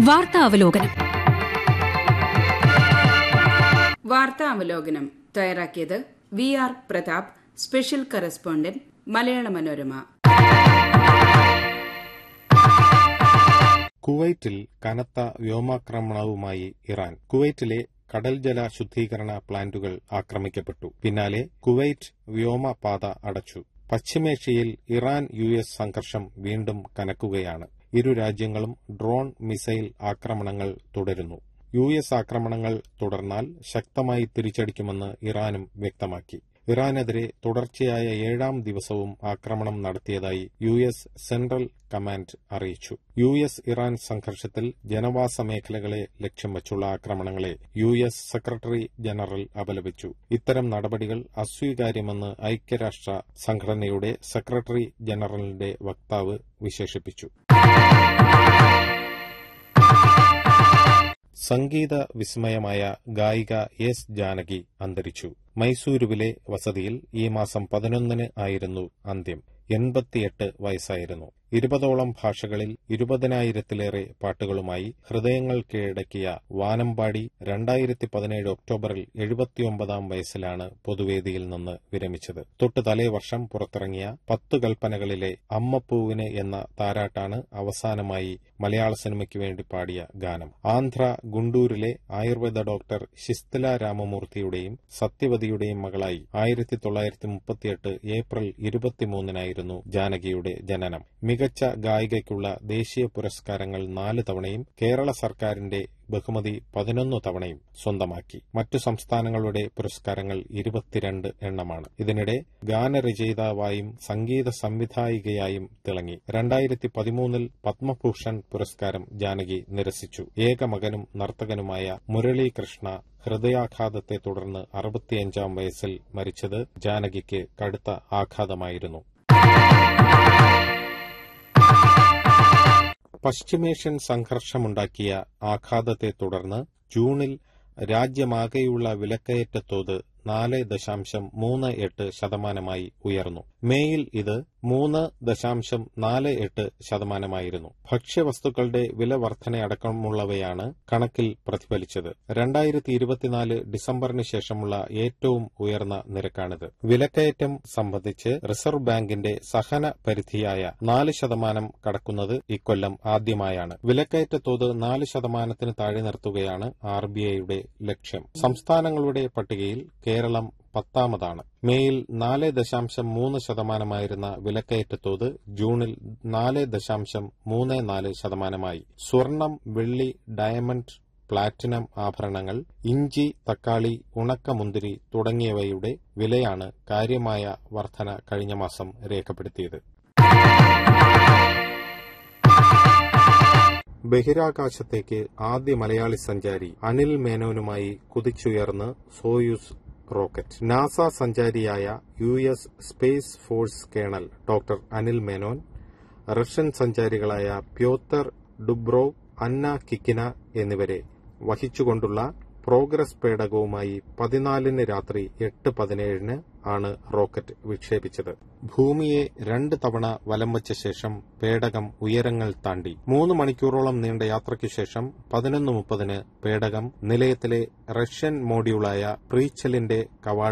വാർത്താ അവലോകനം വാർത്താ അവലോകനം തയ്യാറാക്കിയത് V R Pratap special correspondent Malayala Manorama കുവൈറ്റിൽ കനത്ത വ്യോമാക്രമണവുമായി ഇറാൻ കുവൈറ്റിലെ കടൽജല ശുദ്ധീകരണ പ്ലാന്റുകൾ ആക്രമിക്കപ്പെട്ടു പിന്നാലെ കുവൈറ്റ് വ്യോമപാത അടച്ചു പശ്ചിമേഷ്യയിൽ ഇറാൻ യു എസ് സംഘർഷം വീണ്ടും കനക്കുകയാണ് ഇരു രാജ്യങ്ങളും ഡ്രോൺ മിസൈൽ ആക്രമണങ്ങൾ തുടരുന്നു യു എസ് ആക്രമണങ്ങൾ തുടർന്നാൽ ശക്തമായി തിരിച്ചടിക്കുമെന്ന് ഇറാനും വ്യക്തമാക്കി ഇറാനെതിരെ തുടർച്ചയായ ഏഴാം ദിവസവും ആക്രമണം നടത്തിയതായി യു എസ് സെൻട്രൽ കമാൻഡ് അറിയിച്ചു യു എസ് ഇറാൻ സംഘർഷത്തിൽ ജനവാസ മേഖലകളെ ലക്ഷ്യം വച്ചുള്ള ആക്രമണങ്ങളെ യു എസ് സെക്രട്ടറി ജനറൽ അപലപിച്ചു ഇത്തരം നടപടികൾ അസ്വീകാര്യമെന്ന് ഐക്യരാഷ്ട്ര സംഘടനയുടെ സെക്രട്ടറി ജനറലിന്റെ വക്താവ് വിശേഷിപ്പിച്ചു സംഗീത വിസ്മയമായ ഗായിക എസ് ജാനകി അന്തരിച്ചു മൈസൂരുവിലെ വസതിയിൽ ഈ മാസം പതിനൊന്നിന് ആയിരുന്നു അന്ത്യം എൺപത്തിയെട്ട് വയസ്സായിരുന്നു ഇരുപതോളം ഭാഷകളിൽ ഇരുപതിനായിരത്തിലേറെ പാട്ടുകളുമായി ഹൃദയങ്ങൾ കീഴടക്കിയ വാനമ്പാടി രണ്ടായിരത്തി പതിനേഴ് ഒക്ടോബറിൽ എഴുപത്തിയൊമ്പതാം വയസ്സിലാണ് പൊതുവേദിയിൽ നിന്ന് വിരമിച്ചത് തൊട്ടു തലേ വർഷം പുറത്തിറങ്ങിയ പത്തു കൽപ്പനകളിലെ അമ്മപ്പൂവിന് എന്ന താരാട്ടാണ് അവസാനമായി മലയാള സിനിമയ്ക്ക് വേണ്ടി പാടിയ ഗാനം ആന്ധ്ര ഗുണ്ടൂരിലെ ആയുർവേദ ഡോക്ടർ ശിസ്തല രാമമൂർത്തിയുടെയും സത്യവതിയുടെയും മകളായി ആയിരത്തി തൊള്ളായിരത്തി മുപ്പത്തിയെട്ട് ഏപ്രിൽ ഇരുപത്തിമൂന്നിനായിരുന്നു ജാനകിയുടെ ജനനം മികച്ച ഗായികയ്ക്കുള്ള ദേശീയ പുരസ്കാരങ്ങൾ നാല് തവണയും കേരള സർക്കാരിന്റെ ബഹുമതി പതിനൊന്ന് തവണയും സ്വന്തമാക്കി മറ്റു സംസ്ഥാനങ്ങളുടെ പുരസ്കാരങ്ങൾ ഇരുപത്തിരണ്ട് എണ്ണമാണ് ഇതിനിടെ ഗാനരചയിതാവായും സംഗീത സംവിധായികയായും തിളങ്ങി രണ്ടായിരത്തി പതിമൂന്നിൽ പത്മഭൂഷൺ പുരസ്കാരം ജാനകി നിരസിച്ചു ഏകമകനും നർത്തകനുമായ മുരളീകൃഷ്ണ ഹൃദയാഘാതത്തെ തുടർന്ന് അറുപത്തിയഞ്ചാം വയസ്സിൽ മരിച്ചത് ജാനകിക്ക് കടുത്ത ആഘാതമായിരുന്നു പശ്ചിമേഷ്യൻ സംഘർഷമുണ്ടാക്കിയ ആഘാതത്തെ തുടർന്ന് ജൂണിൽ രാജ്യമാകെയുള്ള വിലക്കയറ്റ തോത് നാല് ദശാംശം മൂന്ന് എട്ട് ശതമാനമായി ഉയർന്നു മേയിൽ ഇത് മൂന്ന് ദശാംശം നാല് എട്ട് ശതമാനമായിരുന്നു ഭക്ഷ്യവസ്തുക്കളുടെ വില വർധനയടക്കമുള്ളവയാണ് കണക്കിൽ പ്രതിഫലിച്ചത് രണ്ടായിരത്തി ഇരുപത്തിനാല് ഡിസംബറിന് ശേഷമുള്ള ഏറ്റവും ഉയർന്ന നിരക്കാണിത് വിലക്കയറ്റം സംബന്ധിച്ച് റിസർവ് ബാങ്കിന്റെ സഹന പരിധിയായ നാല് ശതമാനം കടക്കുന്നത് ഇക്കൊല്ലം ആദ്യമായാണ് വിലക്കയറ്റ തോത് നാല് ശതമാനത്തിന് താഴെ നിർത്തുകയാണ് ആർ ബി ഐയുടെ ലക്ഷ്യം സംസ്ഥാനങ്ങളുടെ പട്ടികയിൽ കേരളം പത്താമതാണ് മേയിൽ നാല് ദശാംശം മൂന്ന് ശതമാനമായിരുന്ന വിലക്കയറ്റ തോത് ജൂണിൽ നാല് ദശാംശം മൂന്ന് നാല് ശതമാനമായി സ്വർണം വെള്ളി ഡയമണ്ട് പ്ലാറ്റിനം ആഭരണങ്ങൾ ഇഞ്ചി തക്കാളി ഉണക്കമുന്തിരി തുടങ്ങിയവയുടെ വിലയാണ് കാര്യമായ വർധന കഴിഞ്ഞ മാസം രേഖപ്പെടുത്തിയത് ബഹിരാകാശത്തേക്ക് ആദ്യ മലയാളി സഞ്ചാരി അനിൽ മേനോനുമായി കുതിച്ചുയർന്ന് സോയൂസ് റോക്കറ്റ് നാസ സഞ്ചാരിയായ U S space force colonel doctor Anil Menon Russian സഞ്ചാരികളായ പ്യോത്തർ ഡുബ്രോവ് അന്ന കിക്കിന എന്നിവരെ വഹിച്ചുകൊണ്ടുള്ള പ്രോഗ്രസ് പേടകവുമായി പതിനാലിന് രാത്രി എട്ട് പതിനേഴിന് ആണ് റോക്കറ്റ് വിക്ഷേപിച്ചത് ഭൂമിയെ രണ്ട് തവണ വലം വച്ച ശേഷം പേടകം ഉയരങ്ങൾ താണ്ടി മൂന്ന് മണിക്കൂറോളം നീണ്ട യാത്രയ്ക്കു ശേഷം പതിനൊന്ന് മുപ്പതിന് പേടകം നിലയത്തിലെ റഷ്യൻ മോഡ്യൂളായ പ്രീച്ചലിന്റെ കവാട